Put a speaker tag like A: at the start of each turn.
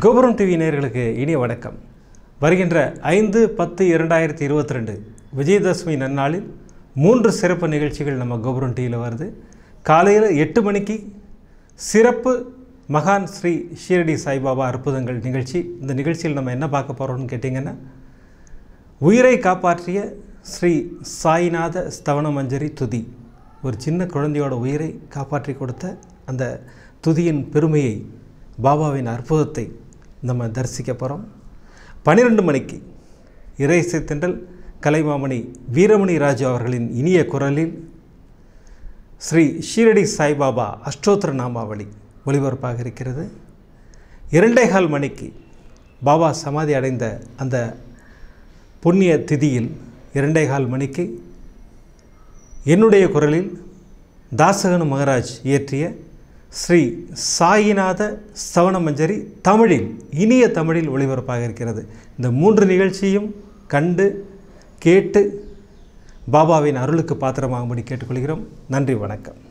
A: கோபுரம் டிவி நேயர்களுக்கு இனிய வணக்கம் வருகின்ற ஐந்து பத்து இரண்டாயிரத்தி இருபத்தி ரெண்டு விஜயதசமி நன்னாளில் மூன்று சிறப்பு நிகழ்ச்சிகள் நம்ம கோபுரம் டிவியில் வருது காலையில் எட்டு மணிக்கு சிறப்பு மகான் ஸ்ரீ ஷீரடி சாய்பாபா அற்புதங்கள் நிகழ்ச்சி இந்த நிகழ்ச்சியில் நம்ம என்ன பார்க்க போகிறோம்னு கேட்டிங்கன்னா உயிரை காப்பாற்றிய ஸ்ரீ சாய்நாத ஸ்தவன மஞ்சரி துதி ஒரு சின்ன குழந்தையோட உயிரை காப்பாற்றி கொடுத்த அந்த துதியின் பெருமையை பாபாவின் அற்புதத்தை நம்ம தரிசிக்க போகிறோம் பன்னிரெண்டு மணிக்கு இறை இசைத்தென்றல் கலைமாமணி வீரமணி ராஜு அவர்களின் இனிய குரலில் ஸ்ரீ ஷீரடி சாய்பாபா அஷ்டோத்திர நாமாவளி ஒளிபரப்பாக இருக்கிறது இரண்டே கால் மணிக்கு பாபா சமாதி அடைந்த அந்த புண்ணிய திதியில் இரண்டே கால் மணிக்கு என்னுடைய குரலில் தாசகனு மகராஜ் இயற்றிய ஸ்ரீ சாயிநாத சவணமஞ்சரி தமிழில் இனிய தமிழில் ஒளிபரப்பாக இருக்கிறது இந்த மூன்று நிகழ்ச்சியும் கண்டு கேட்டு பாபாவின் அருளுக்கு பாத்திரமாகும்படி கேட்டுக்கொள்கிறோம் நன்றி வணக்கம்